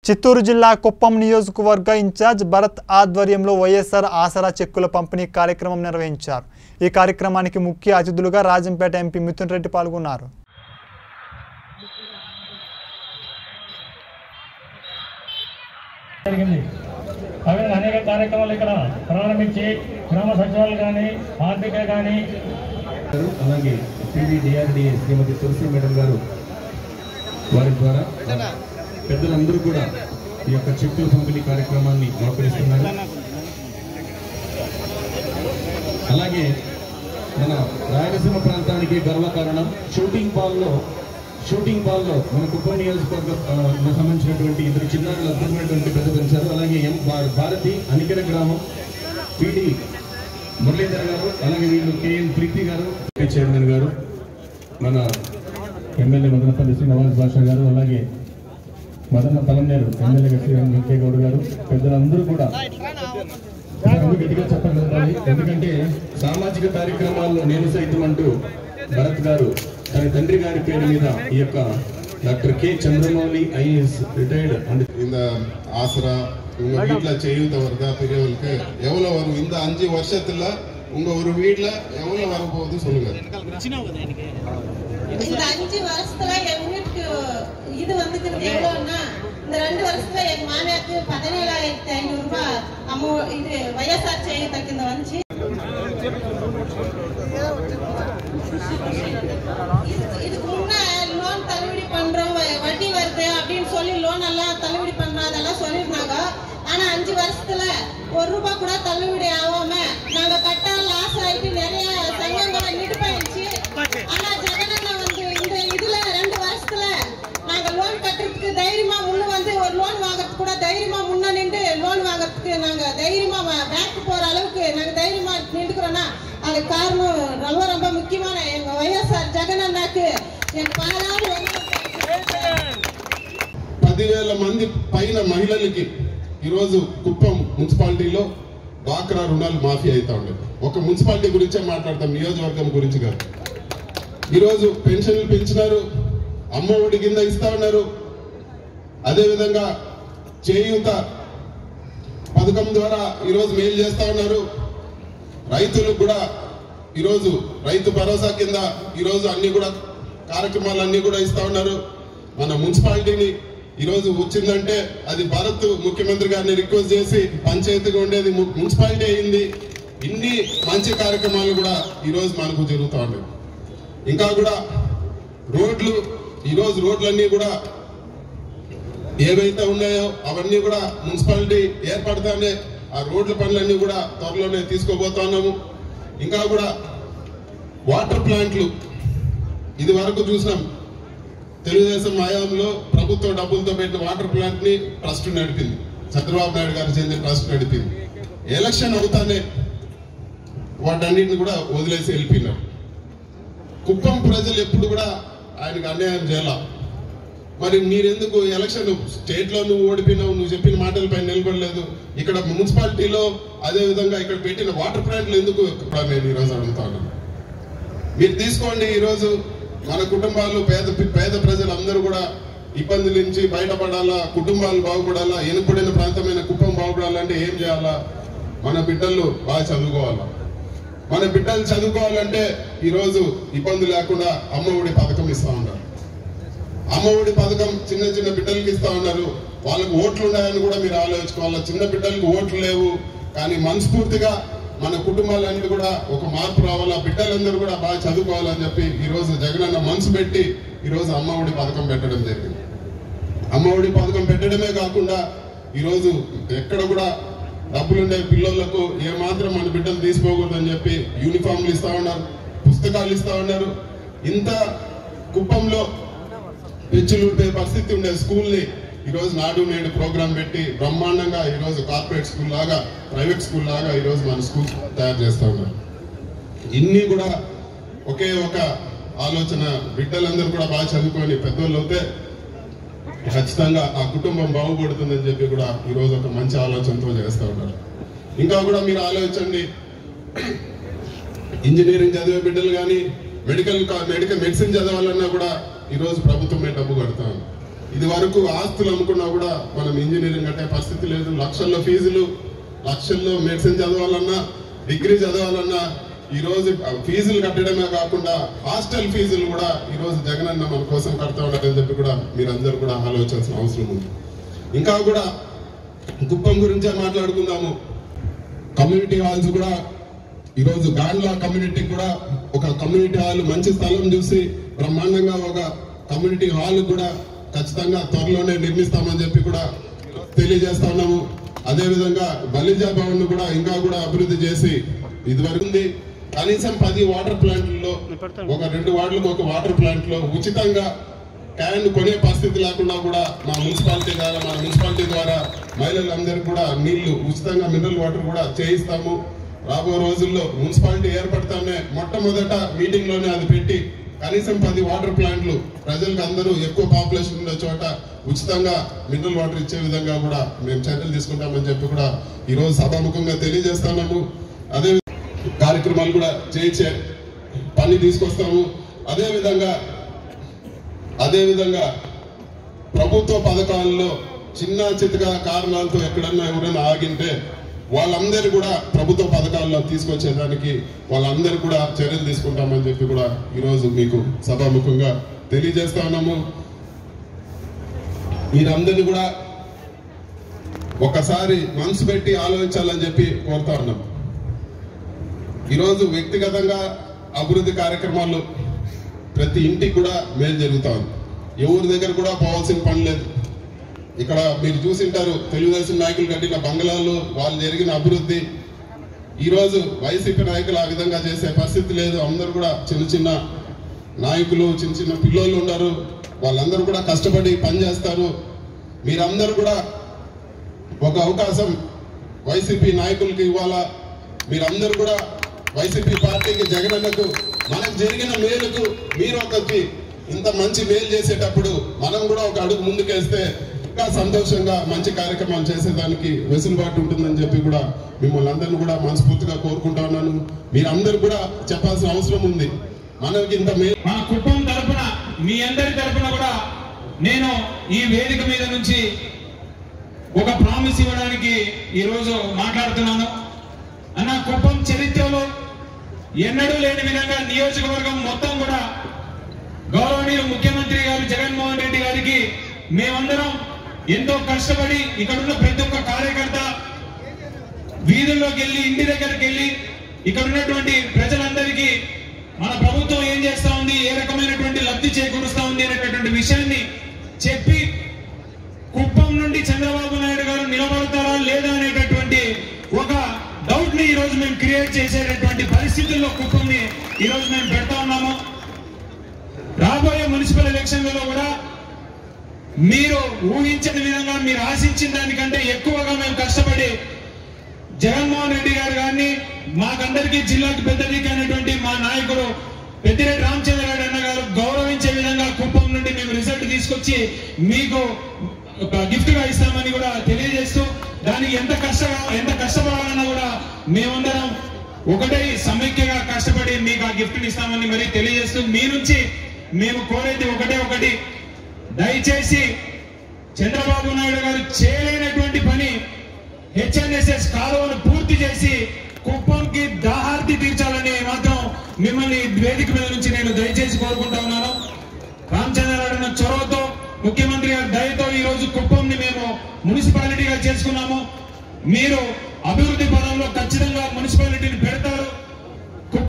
చిత్తూరు జిల్లా కుప్పం నియోజకవర్గ ఇన్ఛార్జ్ భరత్ ఆధ్వర్యంలో వైఎస్ఆర్ ఆసరా చెక్కుల పంపిణీ కార్యక్రమం నిర్వహించారు ఈ కార్యక్రమానికి ముఖ్య అతిథులుగా రాజంపేట ఎంపీ మిథున్ రెడ్డి పాల్గొన్నారు జరిగింది అవి అనేక కార్యక్రమాలు ఇక్కడ ప్రారంభించి గ్రామ సచివాలయాలు కానీ ఆర్థిక కానీ గారు, అలాగే పీడీడీఆర్డీఏ శ్రీమతి తులసి మేడం గారు వారి ద్వారా పెద్దలందరూ కూడా ఈ యొక్క చెక్కుల పంపిణీ కార్యక్రమాన్ని మోకరిస్తున్నారు అలాగే మన రాయలసీమ ప్రాంతానికి గర్వకారణం షూటింగ్ బాల్లో షూటింగ్ బాల్లో మన కుప్పం నియోజకవర్గం ఆ, సంబంధించినటువంటి ఇద్దరు చిన్నారులు అద్భుతమైనటువంటి పెద్ద పెంచారు అలాగే ఎం భా- భారతి అనికెర గ్రామం పీడి మురళీధర్ గారు అలాగే వీళ్ళు కేఎన్ ప్రీతి గారు చైర్మన్ గారు మన ఎమ్మెల్యే మదనపల్లి శ్రీనివాస్ భాష గారు అలాగే మదన పలనేరు ఎమ్మెల్యే శ్రీ వెంకయ్య గౌడ్ గారు పెద్దలందరూ కూడా అందరూ గట్టిగా చెప్పగలగాలి ఎందుకంటే సామాజిక కార్యక్రమాల్లో నేను సైతం అంటూ భరత్ గారు తన తండ్రి గారి పేరు మీద ఈ యొక్క doctor K Chandramouli IAS retired அந்த இந்த ஆசரா உங்க வீட்ல செய்யுத வருதா பெரியவங்களுக்கு எவ்வளவு வரும் இந்த அஞ்சு வருஷத்துல உங்க ஒரு வீட்ல எவ்வளவு வரப்போகுது சொல்லுங்க இந்த அஞ்சு வருஷத்துல எங்க வீட்டுக்கு இது வந்துக்கிறது எவ்வளவுன்னா இந்த ரெண்டு வருஷத்துல எங்க மாமியாருக்கு பதினேழாயிரத்தி ஐநூறு ரூபாய் அம்மோ இது வயசார் செய்யத்தக்க இந்த வந்துச்சு இதுக்கு- இதுக்கு முன்ன லோன் தள்ளுபடி பண்றோம் வ- வட்டி வருது அப்படின்னு சொல்லி லோன் எல்லாம் தள்ளுபடி பண்றோம் அதெல்லாம் சொல்லியிருந்தாங்க ஆனா அஞ்சு வருஷத்துல ஒரு ரூபாய் கூட தள்ளுபடி ஆகாம நாங்க கட்ட லாஸ் ஆயிட்டு நிறைய சங்கங்களை நிடுப்பாயிடுச்சு ஆனா ஜெகனண்ணா வந்து இந்த இதுல ரெண்டு வருஷத்துல நாங்க லோன் கட்டுறதுக்கு தைரியமா முன்ன வந்து ஒரு லோன் வாங்குறதுக்கு கூட தைரியமா முன்ன நின்று லோன் வாங்குறதுக்கு நாங்க தைரியமா பேங்க் போற அளவுக்கு நாங்க தைரியமா நின்றுக்கிறோம்னா அதுக்கு காரணம் ரொம்ப ரொம்ப முக்கியமான எங்க వైఎస్ఆర్ జగనన్నకు என் பாராட்டு வந்து పదివేల మంది పైన మహిళలకి ఈరోజు కుప్పం మున్సిపాలిటీలో డ్వాక్రా రుణాలు మాఫీ అవుతా ఉండేది ఒక మున్సిపాలిటీ గురించే మాట్లాడతాం నియోజకవర్గం గురించి కాదు ఈరోజు పెన్షన్లు పెంచినారు అమ్మ ఒడి కింద ఇస్తా ఉన్నారు అదేవిధంగా చేయూత పథకం ద్వారా ఈరోజు మేలు చేస్తా ఉన్నారు రైతులకు కూడా ఈరోజు రైతు భరోసా కింద ఈరోజు అన్ని కూడా కార్యక్రమాలన్నీ కూడా ఇస్తా ఉన్నారు మన మున్సిపాలిటీని ఈరోజు వచ్చిందంటే అది భారత్ ముఖ్యమంత్రి గారిని రిక్వెస్ట్ చేసి పంచాయతీగా ఉండేది ము- మున్సిపాలిటీ అయింది ఇన్ని మంచి కార్యక్రమాలు కూడా ఈరోజు మనకు జరుగుతూ ఉన్నాయి ఇంకా కూడా రోడ్లు ఈరోజు రోడ్లన్నీ కూడా ఏవైతే ఉన్నాయో అవన్నీ కూడా మున్సిపాలిటీ ఏర్పడతానే ఆ రోడ్ల పనులన్నీ కూడా త్వరలోనే తీసుకోబోతున్నాము ఇంకా కూడా వాటర్ ప్లాంట్లు ఇది వరకు చూసినాం తెలుగుదేశం హయాంలో ప్రభుత్వ డబ్బులతో పెట్టిన వాటర్ ప్లాంట్ ని ట్రస్ట్ నడిపింది చంద్రబాబు నాయుడు గారు చెందిన ట్రస్ట్ నడిపింది ఎలక్షన్ అవుతానే వాటన్నిటిని కూడా వదిలేసి వెళ్ళిపోయినారు కుప్పం ప్రజలు ఎప్పుడు కూడా ఆయనకు అన్యాయం చేయాల మరి మీరెందుకు ఎలక్షన్ స్టేట్ లో నువ్వు ఓడిపోయినావు నువ్వు చెప్పిన మాటలపై నిలబడలేదు ఇక్కడ మున్సిపాలిటీలో అదే విధంగా ఇక్కడ పెట్టిన వాటర్ ప్లాంట్లు ఎందుకు కూడా నేను ఈరోజు అడుగుతాను మీరు తీసుకోండి ఈరోజు మన కుటుంబాలు పేద పేద ప్రజలు అందరూ కూడా ఇబ్బందుల నుంచి బయటపడాలా కుటుంబాలు బాగుపడాలా ఎనుపడిన ప్రాంతమైన కుప్పం బాగుపడాలంటే ఏం చేయాలా మన బిడ్డలు బాగా చదువుకోవాలా మన బిడ్డలు చదువుకోవాలంటే ఈరోజు ఇబ్బంది లేకుండా అమ్మ ఒడి పథకం ఇస్తా ఉన్నారు అమ్మ ఒడి పథకం చిన్న చిన్న బిడ్డలకి ఇస్తా ఉన్నారు వాళ్ళకి ఓట్లు ఉన్నాయని కూడా మీరు ఆలోచించుకోవాలి చిన్న బిడ్డలకు ఓట్లు లేవు కానీ మనస్ఫూర్తిగా మన కుటుంబాలన్నీ కూడా ఒక మార్పు రావాలా బిడ్డలందరూ కూడా బాగా చదువుకోవాలని చెప్పి ఈ రోజు జగనన్న మనసు పెట్టి ఈ రోజు అమ్మ ఒడి పథకం పెట్టడం జరిగింది అమ్మ ఒడి పథకం పెట్టడమే కాకుండా ఈ రోజు ఎక్కడ కూడా డబ్బులుండే పిల్లలకు ఏ మాత్రం మన బిడ్డలు తీసుకోకూడదని చెప్పి యూనిఫామ్లు ఇస్తా ఉన్నారు పుస్తకాలు ఇస్తా ఉన్నారు ఇంత కుప్పంలో పెంచులుండే పరిస్థితి ఉండే స్కూల్ ని ఈ రోజు నాడు నేడు ప్రోగ్రామ్ పెట్టి బ్రహ్మాండంగా ఈ రోజు కార్పొరేట్ స్కూల్ లాగా ప్రైవేట్ స్కూల్ లాగా ఈ రోజు మన స్కూల్ తయారు చేస్తా ఉన్నారు ఇన్ని కూడా ఒకే ఒక ఆలోచన బిడ్డలందరూ కూడా బాగా చదువుకొని పెద్దోళ్ళు అవుతే ఖచ్చితంగా ఆ కుటుంబం బాగుపడుతుందని చెప్పి కూడా ఈ రోజు ఒక మంచి ఆలోచనతో చేస్తా ఉన్నారు ఇంకా కూడా మీరు ఆలోచించండి ఇంజనీరింగ్ చదివే బిడ్డలు కానీ మెడికల్ కా- మెడికల్ మెడిసిన్ చదవాలన్నా కూడా ఈ రోజు ప్రభుత్వమే డబ్బు కడతాం ఇది వరకు ఆస్తులు అమ్ముకున్నా కూడా మనం ఇంజనీరింగ్ కట్టే పరిస్థితి లేదు లక్షల్లో ఫీజులు లక్షల్లో మెడిసిన్ చదవాలన్నా డిగ్రీ చదవాలన్నా ఈ రోజు ఫీజులు కట్టడమే కాకుండా హాస్టల్ ఫీజులు కూడా ఈ రోజు జగనన్న మన కోసం కడతా ఉన్నారని చెప్పి కూడా మీరందరూ కూడా ఆలోచించాల్సిన అవసరం ఉంది ఇంకా కూడా కుప్పం గురించే మాట్లాడుకుందాము కమ్యూనిటీ హాల్స్ కూడా ఈరోజు గాండ్లా కమ్యూనిటీ కూడా ఒక కమ్యూనిటీ హాల్ మంచి స్థలం చూసి బ్రహ్మాండంగా ఒక కమ్యూనిటీ హాల్ కూడా ఖచ్చితంగా త్వరలోనే నిర్మిస్తామని చెప్పి కూడా తెలియజేస్తా ఉన్నాము అదే విధంగా బలిజా భవన్ కూడా ఇంకా కూడా అభివృద్ధి చేసి ఇదివరకు ఉంది కనీసం పది వాటర్ ప్లాంట్లలో ఒక రెండు వార్డులకు ఒక వాటర్ ప్లాంట్ లో ఉచితంగా క్యాన్ కొనే పరిస్థితి లేకుండా కూడా మా మున్సిపాలిటీ ద్వారా మన మున్సిపాలిటీ ద్వారా మహిళలందరికీ కూడా నీళ్లు ఉచితంగా మినరల్ వాటర్ కూడా చేయిస్తాము రాబో రోజుల్లో మున్సిపాలిటీ ఏర్పడతానే మొట్టమొదట మీటింగ్ లోనే అది పెట్టి కనీసం పది వాటర్ ప్లాంట్లు ప్రజలకు అందరూ ఎక్కువ పాపులేషన్ ఉన్న చోట ఉచితంగా మినరల్ వాటర్ ఇచ్చే విధంగా కూడా మేము చర్యలు తీసుకుంటామని చెప్పి కూడా ఈ రోజు సభాముఖంగా తెలియజేస్తున్నాము అదే కార్యక్రమాలు కూడా చేయించే పని తీసుకొస్తాము అదే విధంగా అదే విధంగా ప్రభుత్వ పథకాల్లో చిన్న చితక కారణాలతో ఎక్కడన్నా ఎవరైనా ఆగింటే వాళ్ళందరూ కూడా ప్రభుత్వ పథకాల్లో తీసుకొచ్చేదానికి వాళ్ళందరూ కూడా చర్యలు తీసుకుంటామని చెప్పి కూడా ఈరోజు మీకు సభాముఖంగా తెలియజేస్తా ఉన్నాము మీరందరినీ కూడా ఒకసారి మనసు పెట్టి ఆలోచించాలని చెప్పి కోరుతా ఉన్నాం ఈరోజు వ్యక్తిగతంగా అభివృద్ధి కార్యక్రమాలు ప్రతి ఇంటికి కూడా మేలు జరుగుతా ఉంది ఎవరి దగ్గర కూడా పోవాల్సిన పని లేదు ఇక్కడ మీరు చూసింటారు తెలుగుదేశం నాయకులు కట్టిన బంగ్లాలు వాళ్ళు జరిగిన అభివృద్ధి ఈ రోజు వైసీపీ నాయకులు ఆ విధంగా చేసే పరిస్థితి లేదు అందరూ కూడా చిన్న చిన్న నాయకులు చిన్న చిన్న పిల్లోళ్ళు ఉన్నారు వాళ్ళందరూ కూడా కష్టపడి పని చేస్తారు మీరందరూ కూడా ఒక అవకాశం వైసీపీ నాయకులకి ఇవ్వాలా మీరందరూ కూడా వైసీపీ పార్టీకి జగనన్నకు మనకు జరిగిన మేలుకు మీరు ఒకటి ఇంత మంచి మేలు చేసేటప్పుడు మనం కూడా ఒక అడుగు ముందుకేస్తే ఇంకా సంతోషంగా మంచి కార్యక్రమాలు చేసేదానికి వెసులుబాటు ఉంటుందని చెప్పి కూడా మిమ్మల్ని అందరిని కూడా మనస్ఫూర్తిగా కోరుకుంటా ఉన్నాను మీరందరూ కూడా చెప్పాల్సిన అవసరం ఉంది మనకి ఇంత మేలు మా కుటుంబం తరపున మీ అందరి తరపున కూడా నేను ఈ వేదిక మీద నుంచి ఒక ప్రామిస్ ఇవ్వడానికి ఈరోజు మాట్లాడుతున్నాను అన్న కుప్పం చరిత్రలో ఎన్నడూ లేని విధంగా నియోజకవర్గం మొత్తం కూడా గౌరవనీయ ముఖ్యమంత్రి గారు జగన్మోహన్ రెడ్డి గారికి మేమందరం ఎంతో కష్టపడి ఇక్కడ ఉన్న ప్రతి ఒక్క కార్యకర్త వీధుల్లోకి వెళ్ళి ఇంటి దగ్గరికి వెళ్ళి ఇక్కడ ఉన్నటువంటి ప్రజలందరికీ మన ప్రభుత్వం ఏం చేస్తా ఉంది ఏ రకమైనటువంటి లబ్ధి చేకూరుస్తా ఉంది అనేటటువంటి విషయాన్ని చెప్పి కుప్పం నుండి చంద్రబాబు నాయుడు గారు నిలబడతారా లేదా అనేటటువంటి ఒక డౌట్ ని ఈ రోజు మేము క్రియేట్ చేసేటటువంటి పరిస్థితుల్లో కుప్పంని ఈ రోజు మేము పెడతా ఉన్నాము రాబోయే మున్సిపల్ ఎలక్షన్లలో కూడా మీరు ఊహించని విధంగా మీరు ఆశించిన దానికంటే ఎక్కువగా మేము కష్టపడి జగన్మోహన్ రెడ్డి గారు గారిని మాకందరికీ జిల్లాకి పెద్ద దిక్కైనటువంటి మా నాయకుడు పెద్దిరెడ్డి రామచంద్రరావు అన్న గారు గౌరవించే విధంగా కుప్పం నుండి మేము రిజల్ట్ తీసుకొచ్చి మీకు ఒక గిఫ్ట్ గా ఇస్తామని కూడా తెలియజేస్తూ దానికి ఎంత కష్ట ఎంత కష్టపడాలన్నా కూడా మేమందరం ఒకటే సమైక్యగా కష్టపడి మీకు ఆ గిఫ్ట్ ఇస్తామని మరి తెలియజేస్తూ మీ నుంచి మేము కోరేది ఒకటే ఒకటి దయచేసి చంద్రబాబు నాయుడు గారు చేయలేనటువంటి పని హెచ్ఎన్ఎస్ఎస్ కాలువను పూర్తి చేసి కుప్పంకి దాహార్తి తీర్చాలని మాత్రం మిమ్మల్ని వేదిక మీద నుంచి నేను దయచేసి కోరుకుంటా ఉన్నాను రామచంద్రరావు చొరవతో ముఖ్యమంత్రి గారి దయతో ఈ రోజు కుప్పంని మేము మున్సిపాలిటీగా చేసుకున్నాము మీరు అభివృద్ధి పదంలో ఖచ్చితంగా మున్సిపాలిటీ